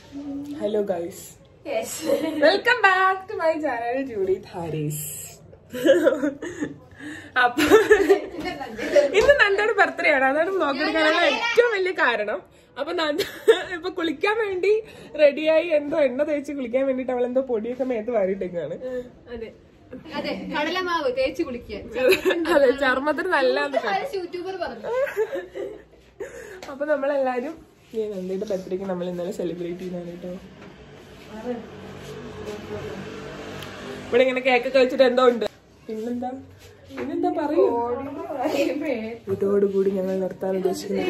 Hello guys welcome back to my channel Judy Harris അപ്പൊ ഇന്ന് നന്ദയുടെ birthday ആണ് അതാണ് വ്ലോഗ് എടുക്കാനുള്ള ഏറ്റവും വലിയ കാരണം അപ്പൊ നന്ദ ഇപ്പൊ കുളിക്കാൻ വേണ്ടി റെഡിയായി എന്തോ എണ്ണ തേച്ച് കുളിക്കാൻ വേണ്ടിട്ട് അവൾ എന്തോ പൊടിയൊക്കെ മേത്ത് വാരിട്ടേക്കാണ് അതെ അതെ കടലമാവ് തേച്ച് കുളിക്കാൻ അതെ ചർമ്മത്തിന് നല്ല യൂട്യൂബർ പറഞ്ഞു അപ്പൊ നമ്മളെല്ലാരും ഈ നന്ദിയുടെ ബർത്ത്ഡേക്ക് നമ്മൾ ഇന്നലെ സെലിബ്രേറ്റ് ചെയ്താണ് കേട്ടോ ഇവിടെ ഇങ്ങനെ കേക്കൊക്കെ വെച്ചിട്ട് എന്തോ ഉണ്ട് പിന്നെന്താ പിന്നെന്താ പറയൂ ഇതോടുകൂടി ഞങ്ങൾ നിർത്താൻ ഉദ്ദേശിക്കുന്നത്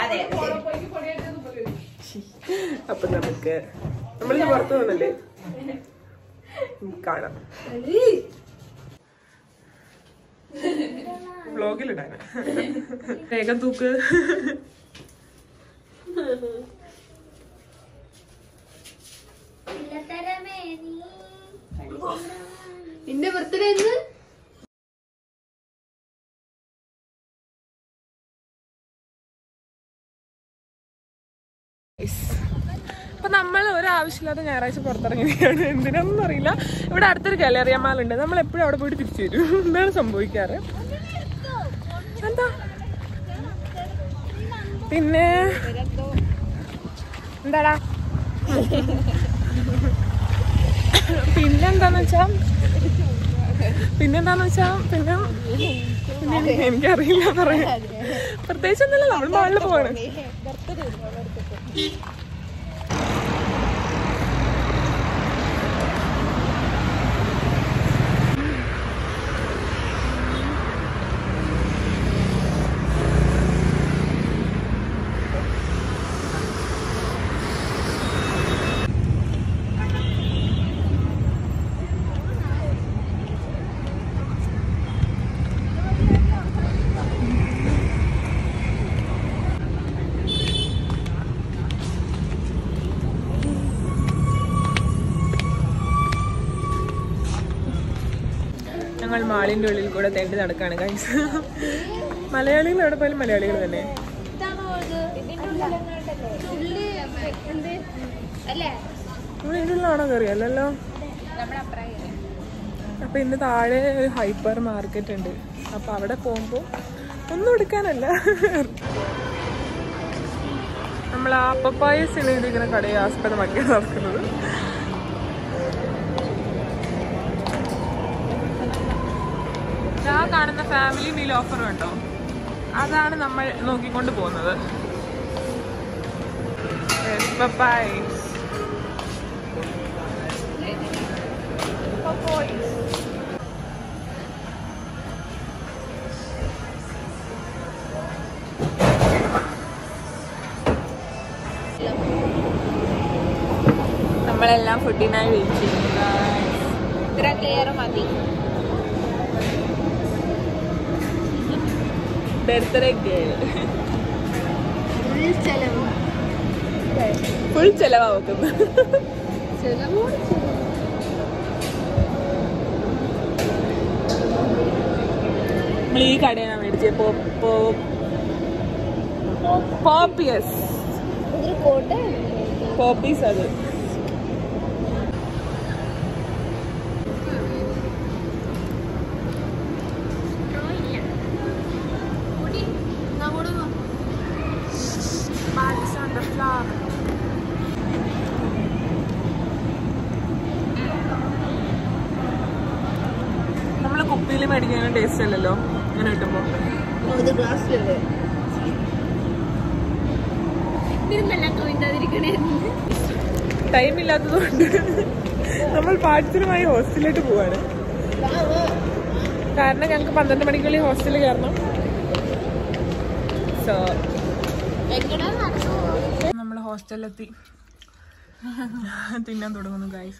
അപ്പൊ നമുക്ക് നമ്മളിന്ന് പുറത്തു പോകുന്നല്ലേ കാണാം വ്ലോഗിലിടാന് വേഗം തൂക്ക് നിന്റെ ബർത്ത്ഡേ എന്ന് അപ്പൊ നമ്മൾ ഒരാവശ്യമില്ലാതെ ഞായറാഴ്ച പുറത്തിറങ്ങിയാണ് എന്തിനാണെന്ന് അറിയില്ല ഇവിടെ അടുത്തൊരു കലേറിയമാലുണ്ട് നമ്മൾ എപ്പോഴും അവിടെ പോയിട്ട് തിരിച്ചു വരും എന്താണ് സംഭവിക്കാറ് എന്താ പിന്നെ എന്താടാ പിന്നെന്താന്ന് വെച്ചാ പിന്നെന്താന്ന് വെച്ചാ പിന്നെ പിന്നെ എനിക്ക് എനിക്കറിയില്ല പറയാൻ പ്രത്യേകിച്ച് ഒന്നുമില്ല നമ്മൾ മാളിൽ പോവാണ് ഞങ്ങൾ മാളിന്റെ ഉള്ളിൽ കൂടെ തേണ്ടി നടക്കാണ് ഗൈസ് മലയാളികൾ എവിടെ പോയാലും മലയാളികൾ തന്നെ നമ്മൾ ഇതിൻ്റെ ഉള്ളിലാണോ കയറിയല്ലോ അപ്പൊ ഇന്ന് താഴെ ഒരു ഹൈപ്പർ മാർക്കറ്റ് ഉണ്ട് അപ്പൊ അവിടെ പോകുമ്പോ ഒന്നും എടുക്കാനല്ല നമ്മൾ ആ പപ്പായ സിനിമയിലിരിക്കുന്ന കടയെ ആസ്പദമാക്കിയാണ് നടക്കുന്നത് ആ കാണുന്ന ഫാമിലി മീൽ ഓഫർ ഉണ്ടോ അതാണ് നമ്മൾ നോക്കിക്കൊണ്ട് പോകുന്നത് Yes, papayas. Papayas. നമ്മളെല്ലാം ഫുഡിനായി വെയിറ്റ് ചെയ്യുന്നു ഇത്ര ക്ലിയർ മതി ബർത്ത്ഡേ ഗേൾ ഫുൾ ചെലവ് ഫുൾ ചെലവാക്കുന്നു ചെലവ് നമ്മൾ ഈ കടയാണ് മേടിച്ചത് പോപ്പിയസ് ഒരു കോട്ട് പോപ്പീസ് അത് നമ്മള് കുപ്പിയിൽ മേടിക്കുന്ന ടേസ്റ്റ് അല്ലല്ലോ അങ്ങനെ കിട്ടുമ്പോ ഇത് ഗ്ലാസ്സിലല്ലേ ഇതിരുന്നല്ല കവിണ്ടാതിരിക്കണേ ടൈം ഇല്ലാത്തതുകൊണ്ട് നമ്മൾ പാഠ്യത്തിനുമായി ഹോസ്റ്റലിലോട്ട് പോവാണ് കാരണം ഞങ്ങൾക്ക് പന്ത്രണ്ട് മണിക്കുള്ളിൽ ഹോസ്റ്റലിൽ കയറണം സോ എങ്ങനെ നടന്നു നമ്മൾ ഹോസ്റ്റലിലെത്തി തിന്നാൻ തുടങ്ങുന്നു ഗൈസ്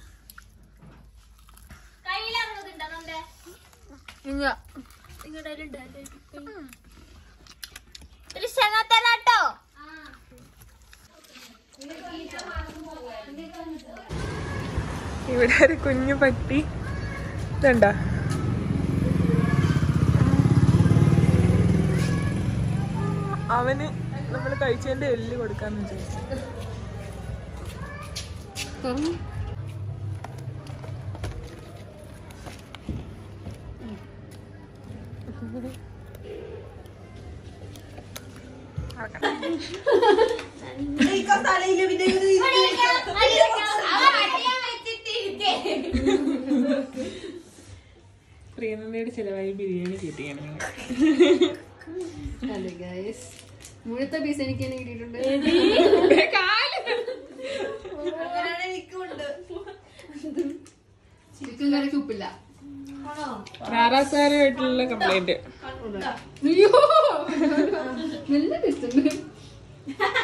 ട്ടോ ഇവിടെ ഒരു കുഞ്ഞു പട്ടി ഇതണ്ട അവന് നമ്മൾ കഴിച്ചതിന്റെ എല്ല് കൊടുക്കാന്ന് വിചാരിച്ചു തുറന്നു പ്രിയനന്ദയുടെ ചിലവായി ബിരിയാണി കിട്ടിയാണ് അതെ ഗൈസ് മുഴുത്ത പീസ് എനിക്ക് തന്നെ കിട്ടിയിട്ടുണ്ട് ചിക്കൻ കറിക്ക് ഉപ്പില്ല ധാരാസാരമായിട്ടുള്ള കംപ്ലൈന്റ് അയ്യോ നല്ല ടേസ്റ്റ് ഉണ്ട്